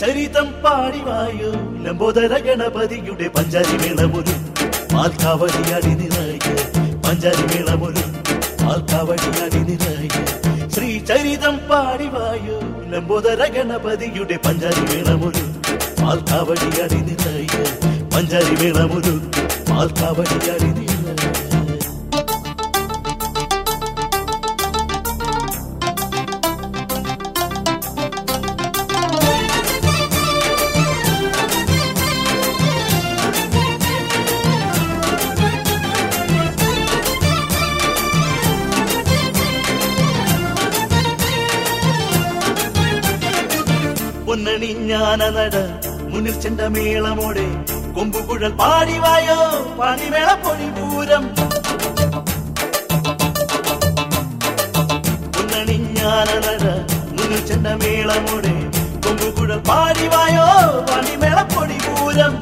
ചരിതം പാടിവായോ ലംബോദര ഗണപതിയുടെ പഞ്ചാരി മേളമൊരു പാൽക്കാവടിയാടി നിറയെ പഞ്ചാരി മേളമൊരു പാൽക്കാവടിയാടി നിറയെ ശ്രീ ചരിതം പാടിവായോ ലംബോദര ഗണപതിയുടെ പഞ്ചാരി മേളമൊരു പാൽക്കാവടിയാടി നിറയെ പഞ്ചാരി മേളമൊരു പാൽക്കാവടിയാടി നിറയെ പൊന്നണിഞ്ഞാന നട മുന്നിൽ ചെണ്ട മേളമോടെ കൊമ്പുകുഴൽ പാടിവായോ പാണിമേള പൊടിപൂരം പൊന്നണിഞ്ഞാന നട മുന്നിൽ ചെണ്ട മേളമോടെ കൊമ്പുകുഴൽ പാടിവായോ പാണിമേള പൊടിപൂരം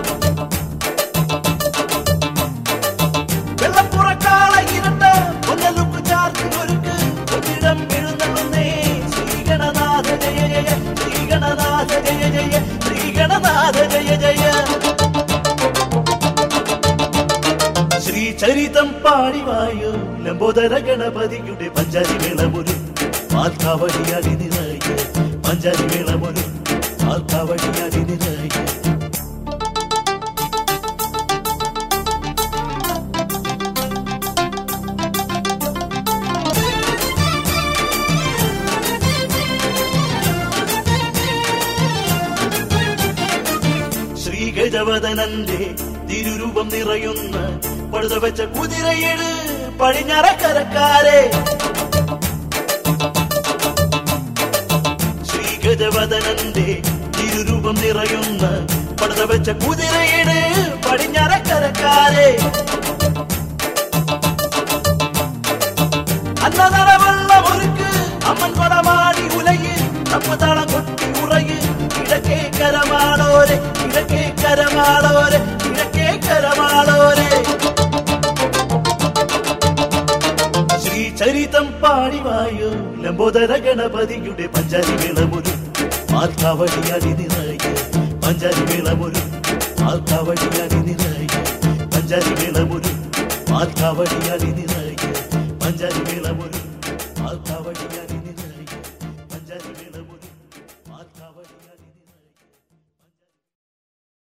വെള്ളപ്പുറക്കാള ഇരുട്ട് പൊന്നലുക്ക് ചാർത്തി ഒരുക്ക് ഒന്നിടം എഴുന്നള്ളുന്നേ ശ്രീഗണനാഥ ജയ ജയ ശ്രീഗണനാഥ ജയ ജയ ശ്രീഗണനാഥ ജയ ജയ ശ്രീചരിതം പാടിവായോ ലംബോദര ഗണപതിയുടെ പഞ്ചാരി മേളമൊരു പാൽക്കാവടിയാടി നിറയെ പഞ്ചാരി മേളമൊരു പാൽക്കാവടിയാടി നിറയെ ശ്രീഗജവദനന്റെ തിരുരൂപം നിറയുന്ന പടുത വെച്ച കുതിരയേട് പടിഞ്ഞറക്കരക്കാരെ ശ്രീഗജവദനന്റെ തിരുരൂപം നിറയുന്ന പടുത വെച്ച കുതിരയേട് പടിഞ്ഞറക്കരക്കാരെ അന്നതറവെള്ളമൊരുക്ക് അമ്മൻ കൊടമാടി ഉലയിൽ തപ്പുതള കൊട്ടി ഉറയിൽ കിഴക്കേ കരമാളോരെ കിഴക്കേ കരമാളോരെ കിഴക്കേ കരമാളോരെ ശ്രീചരിതം പാടിവായോ ലംബോദര ഗണപതിയുടെ പഞ്ചാരി മേളമൊരു പാൽക്കാവടിയാടി നിറയെ പഞ്ചാരി മേളമൊരു പാൽക്കാവടിയാടി നിറയെ പഞ്ചാരി മേളമൊരു പാൽക്കാവടിയാടി നിറയെ പഞ്ചാരി മേളമൊരു പാൽക്കാവടിയാടി